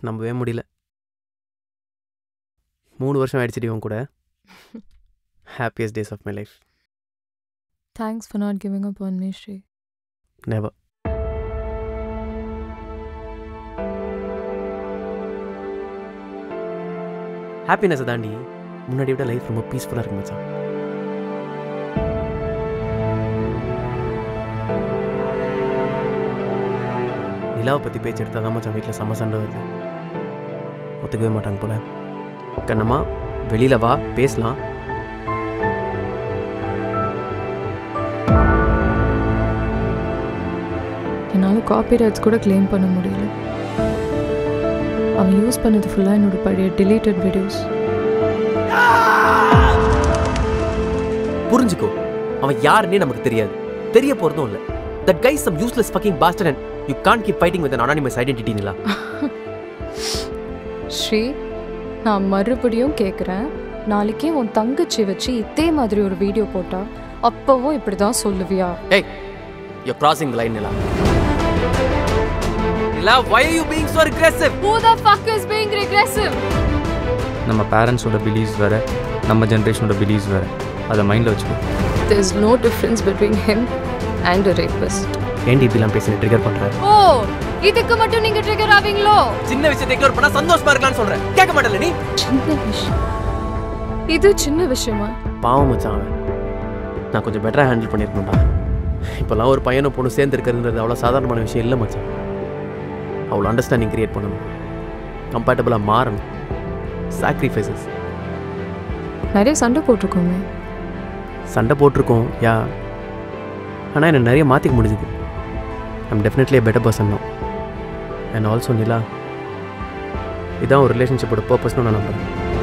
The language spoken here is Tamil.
நம்பவே முடியல மூணு வருஷம் ஆயிடுச்சுடி உன் கூட happiest days of my life Thanks for not giving up on me, Shri. Never ஹாப்பினஸை தாண்டி முன்னாடி விட லைஃப் ரொம்ப பீஸ்ஃபுல்லாக இருக்கு மச்சான் நிலாவை பற்றி பேச்சு எடுத்தால் தான் மச்சான் வீட்டில் செம்ம சண்டை வருது ஒத்துக்கவே மாட்டாங்க போல கண்ணம்மா வெளியில் வா பேசலாம் என்னால் காப்பிரைட்ஸ் கூட க்ளைம் பண்ண முடியல அவன் யூஸ் பண்ணது ஃபுல்லாக என்னோட பழைய deleted வீடியோஸ் புரிஞ்சுக்கோ அவன் யாருன்னே நமக்கு தெரியாது தெரிய போகிறதும் இல்லை that guys some useless fucking bastard and you can keep fighting with anonymous identity Nila Shri நான் மறுபடியும் கேட்குறேன் நாளைக்கே உன் தங்கச்சி வச்சு இதே மாதிரி ஒரு வீடியோ போட்டா அப்பவும் இப்படி தான் சொல்லுவியா ஏய் you crossing line Nila Nila why are you being so aggressive Who the fuck is being regressive? நம்ம பேரண்ட்ஸோட பிலீவ்ஸ் வேறு நம்ம ஜென்ரேஷனோட பிலீவ்ஸ் வேறு அதை மைண்டில் வச்சுக்கோ There's no difference between him and a rapist. ஏன்டி இப்படிலாம் பேசி ட்ரிகர் பண்ற ஓ இதுக்கு மட்டும் நீங்க ட்ரிகர் ஆவீங்களோ சின்ன விஷயத்தை இக்னோர் பண்ணா சந்தோஷமா இருக்கலாம்னு சொல்றேன் கேட்க மாட்டல நீ சின்ன விஷயம் இது சின்ன விஷயமா பாவம் மச்சான் அவன் நான் கொஞ்சம் பெட்டரா ஹேண்டில் பண்ணியிருக்கணும்டா இப்போல்லாம் ஒரு பையனும் பொண்ணு சேர்ந்து இருக்கிறதுன்றது அவ்வளோ சாதாரணமான விஷயம் இல்லை மச்சான் அவ்வளோ அண்டர்ஸ்டாண்டிங் கிரியேட் பண்ணணும் கம்பேட்டபிளாக மாறணும் சாக்ரிஃபைசஸ் நிறைய சண்டை போட்டிருக்கோமே சண்டை போட்டிருக்கோம் யா ஆனால் என்னை நிறைய மாற்றிக்க முடிஞ்சுது I'm definitely a better person தான் அண்ட் ஆல்சோ நிலா இதான் ஒரு ரிலேஷன்ஷிப்போட பர்பஸ்னு நான் நம்புறேன்